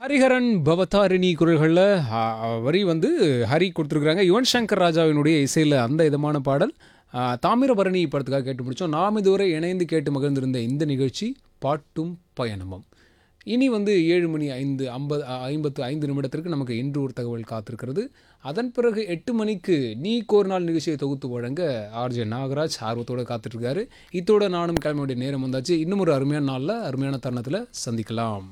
ஹரிஹரன் பவதாரிணி குரல்களில் வரி வந்து ஹரி கொடுத்துருக்குறாங்க யுவன் சங்கர் ராஜாவினுடைய இசையில் அந்த இதமான பாடல் ஆ, தாமிரபரணி படத்துக்காக கேட்டு முடித்தோம் நாம் இதுவரை இணைந்து கேட்டு மகிழ்ந்திருந்த இந்த நிகழ்ச்சி பாட்டும் பயணமும் இனி வந்து ஏழு மணி ஐந்து ஐம்பது ஐம்பத்து ஐந்து நிமிடத்திற்கு நமக்கு இன்று ஒரு தகவல் காத்திருக்கிறது அதன் பிறகு எட்டு மணிக்கு நீ கோர் நாள் நிகழ்ச்சியை தொகுத்து வழங்க ஆர்ஜே நாகராஜ் ஆர்வத்தோடு காத்துட்ருக்காரு இத்தோட நானும் கிளம்ப வேண்டிய நேரம் வந்தாச்சு இன்னும் ஒரு அருமையான நாளில் அருமையான தருணத்தில் சந்திக்கலாம்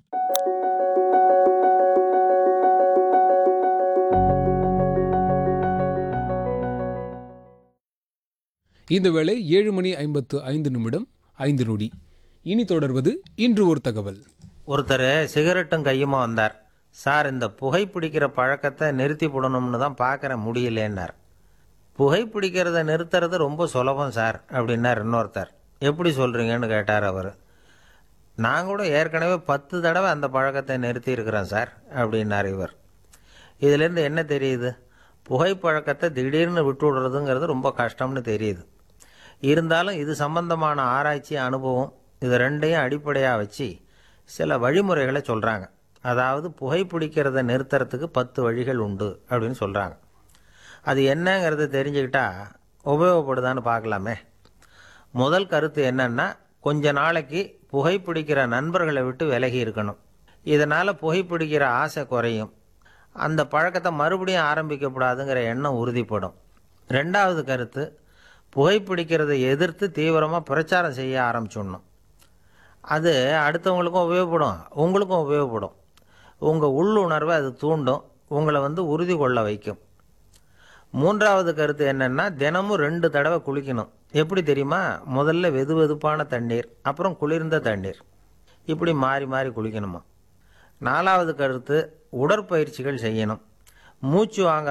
இந்த வேளை ஏழு மணி ஐம்பத்து ஐந்து நிமிடம் ஐந்து நொடி இனி தொடர்வது இன்று ஒரு தகவல் ஒருத்தர் சிகரெட்டும் கையுமா வந்தார் சார் இந்த புகை பிடிக்கிற பழக்கத்தை நிறுத்தி போடணும்னு தான் பார்க்குறேன் முடியலேன்னார் புகை பிடிக்கிறத நிறுத்துறது ரொம்ப சுலபம் சார் அப்படின்னார் இன்னொருத்தர் எப்படி சொல்கிறீங்கன்னு கேட்டார் அவர் நான் கூட ஏற்கனவே பத்து தடவை அந்த பழக்கத்தை நிறுத்தி இருக்கிறேன் சார் அப்படின்னார் இவர் இதுலேருந்து என்ன தெரியுது புகை பழக்கத்தை திடீர்னு விட்டு விடுறதுங்கிறது ரொம்ப கஷ்டம்னு தெரியுது இருந்தாலும் இது சம்பந்தமான ஆராய்ச்சி அனுபவம் இது ரெண்டையும் அடிப்படையாக வச்சு சில வழிமுறைகளை சொல்கிறாங்க அதாவது புகை பிடிக்கிறத நிறுத்துறதுக்கு பத்து வழிகள் உண்டு அப்படின்னு சொல்கிறாங்க அது என்னங்கிறத தெரிஞ்சுக்கிட்டா உபயோகப்படுதான்னு பார்க்கலாமே முதல் கருத்து என்னன்னா கொஞ்ச நாளைக்கு புகைப்பிடிக்கிற நண்பர்களை விட்டு விலகி இருக்கணும் இதனால் புகைப்பிடிக்கிற ஆசை குறையும் அந்த பழக்கத்தை மறுபடியும் ஆரம்பிக்கக்கூடாதுங்கிற எண்ணம் உறுதிப்படும் ரெண்டாவது கருத்து புகைப்பிடிக்கிறதை எதிர்த்து தீவிரமாக பிரச்சாரம் செய்ய ஆரம்பிச்சிடணும் அது அடுத்தவங்களுக்கும் உபயோகப்படும் உங்களுக்கும் உபயோகப்படும் உங்கள் உள்ளுணர்வை அது தூண்டும் உங்களை வந்து உறுதி கொள்ள வைக்கும் மூன்றாவது கருத்து என்னன்னா தினமும் ரெண்டு தடவை குளிக்கணும் எப்படி தெரியுமா முதல்ல வெது வெதுப்பான தண்ணீர் அப்புறம் குளிர்ந்த தண்ணீர் இப்படி மாறி மாறி குளிக்கணுமா நாலாவது கருத்து உடற்பயிற்சிகள் செய்யணும் மூச்சு வாங்குற